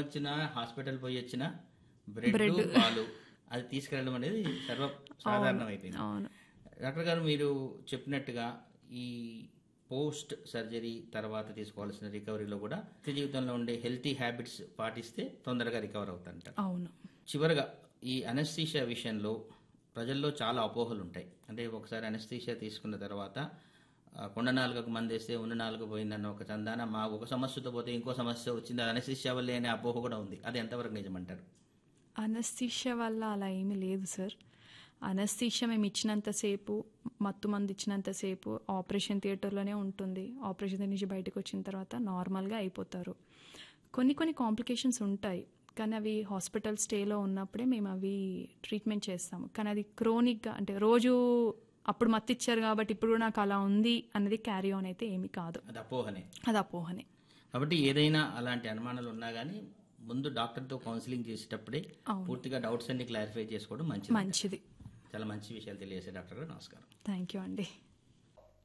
వచ్చినా హాస్పిటల్ పోయి వచ్చినా బ్రెడ్ పాలు అది తీసుకెళ్ళడం అనేది సర్వ సాధారణం అయిపోయింది అవును డాక్టర్ గారు మీరు చెప్పినట్టుగా ఈ పోస్ట్ సర్జరీ తర్వాత తీసుకోవాల్సిన రికవరీలో కూడా నిత్య జీవితంలో ఉండే హెల్తీ హ్యాబిట్స్ పాటిస్తే తొందరగా రికవర్ అవుతారంట అవును చివరగా ఈ అనస్థీషియా విషయంలో ప్రజల్లో చాలా అపోహలు ఉంటాయి అంటే ఒకసారి అనస్థీషియా తీసుకున్న తర్వాత ఆ, కొండ నాలుగకు మందేస్తే ఉన్న నాలుగు పోయిందన్న ఒక చందాన మా ఒక సమస్యతో పోతే ఇంకో సమస్య వచ్చింది అది అనస్థీషియా వల్లే అనే అపోహ కూడా ఉంది అది ఎంతవరకు నిజమంటారు అనస్థీషియా వల్ల అలా ఏమీ లేదు సార్ అనస్థీషియా మేము ఇచ్చినంతసేపు మత్తు మంది ఇచ్చినంతసేపు ఆపరేషన్ థియేటర్లోనే ఉంటుంది ఆపరేషన్ థియేటర్ నుంచి బయటకు వచ్చిన తర్వాత నార్మల్గా అయిపోతారు కొన్ని కొన్ని కాంప్లికేషన్స్ ఉంటాయి కానీ అవి హాస్పిటల్ స్టేలో ఉన్నప్పుడే మేము అవి ట్రీట్మెంట్ చేస్తాము కానీ అది క్రోనిక్గా అంటే రోజు అప్పుడు మత్తు ఇచ్చారు కాబట్టి ఇప్పుడు కూడా నాకు అలా ఉంది అన్నది క్యారీ ఆన్ అయితే ఏమీ కాదు అది అపోహనే అది అపోహనే కాబట్టి ఏదైనా అలాంటి అనుమానాలు ఉన్నా కానీ ముందు డాక్టర్తో కౌన్సిలింగ్ చేసేటప్పుడే పూర్తిగా డౌట్స్ అన్ని క్లారిఫై చేసుకోవడం మంచిది మంచిది చాలా మంచి విషయాలు తెలియజేసే డాక్టర్ గారు నమస్కారం థ్యాంక్ యూ అండి